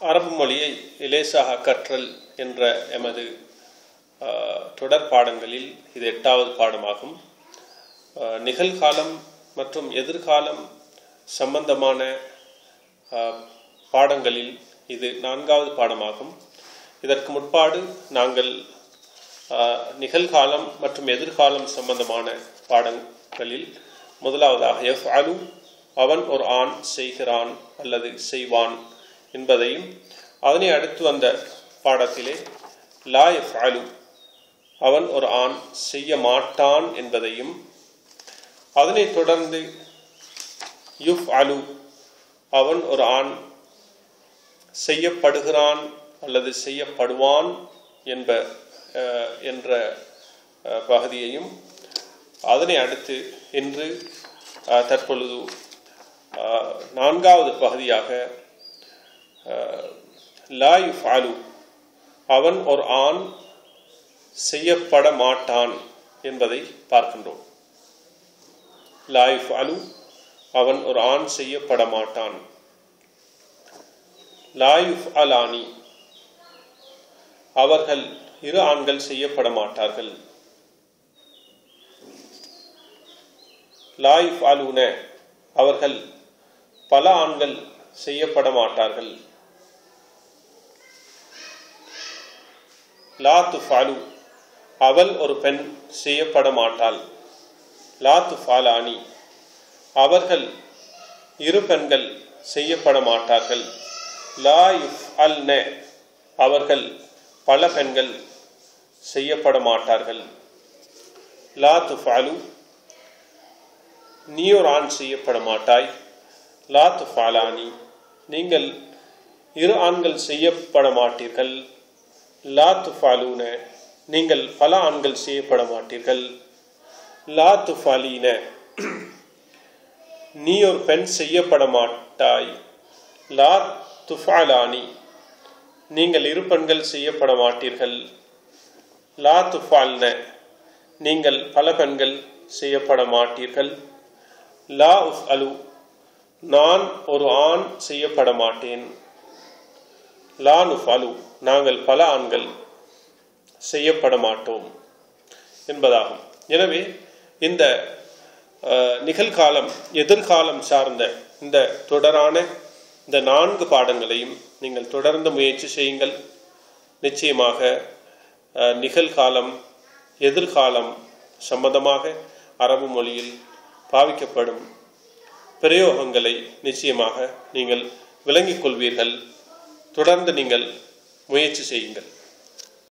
அரபு மொழியை இலேசாக கற்றல் என்ற எமது தொடர் பாடங்களில் இது எட்டாவது பாடமாகும் நிகழ்காலம் மற்றும் எதிர்காலம் சம்பந்தமான பாடங்களில் இது நான்காவது பாடமாகும் இதற்கு முற்பாடு நாங்கள் நிகழ்காலம் மற்றும் எதிர்காலம் சம்பந்தமான பாடங்களில் முதலாவதாக எஃப் அலு அவன் ஒரு ஆண் செய்கிறான் அல்லது செய்வான் என்பதையும் அதனை அடுத்து வந்த பாடத்திலே லா எஃப் அலு அவன் ஒரு ஆண் செய்ய மாட்டான் என்பதையும் அதனைத் தொடர்ந்து யுஃப் அலு அவன் ஒரு ஆண் செய்யப்படுகிறான் அல்லது செய்யப்படுவான் என்ப என்ற பகுதியையும் அதனை அடுத்து இன்று தற்பொழுது நான்காவது பகுதியாக லாயுஃப் அலு அவன் ஒரு ஆண் செய்யப்பட மாட்டான் என்பதை பார்க்கின்றோம் லாயுஃப் அலு அவன் ஒரு ஆண் செய்யப்பட மாட்டான் லாயுஃப் அலானி அவர்கள் இரு ஆண்கள் செய்யப்பட மாட்டார்கள் லாயுஃப் அலுன அவர்கள் பல ஆண்கள் செய்யப்பட மாட்டார்கள் லா துஃபாலு அவள் ஒரு பெண் செய்யப்பட மாட்டாள் லா துஃபாலானி அவர்கள் இரு பெண்கள் செய்யப்பட மாட்டார்கள் லா யுஃப் அல் ந அவர்கள் பல பெண்கள் செய்யப்பட மாட்டார்கள் லா துஃபாலு நீ ஒரு ஆண் செய்யப்பட மாட்டாய் லா துஃபாலானி நீங்கள் இரு ஆண்கள் செய்யப்பட மாட்டீர்கள் லா துஃபாலூன நீங்கள் பல ஆண்கள் செய்யப்பட மாட்டீர்கள் லா துஃபாலீன நீ ஒரு பெண் செய்யப்பட மாட்டாய் லா துஃபாலானி நீங்கள் இரு பெண்கள் செய்யப்பட மாட்டீர்கள் லா துஃபால்ன நீங்கள் பல பெண்கள் செய்யப்பட மாட்டீர்கள் லா உஃப் அலு நான் ஒரு ஆண் செய்யப்பட மாட்டேன் லா நுஃப் அலு நாங்கள் பல ஆண்கள் செய்யப்பட மாட்டோம் என்பதாகும் எனவே இந்த நிகழ்காலம் எதிர்காலம் சார்ந்த இந்த தொடரான இந்த நான்கு பாடங்களையும் நீங்கள் தொடர்ந்து முயற்சி செய்யுங்கள் நிச்சயமாக நிகழ்காலம் எதிர்காலம் சம்பந்தமாக அரபு மொழியில் பாவிக்கப்படும் பிரயோகங்களை நிச்சயமாக நீங்கள் விளங்கிக் கொள்வீர்கள் தொடர்ந்து நீங்கள் முயற்சி செய்யுங்கள்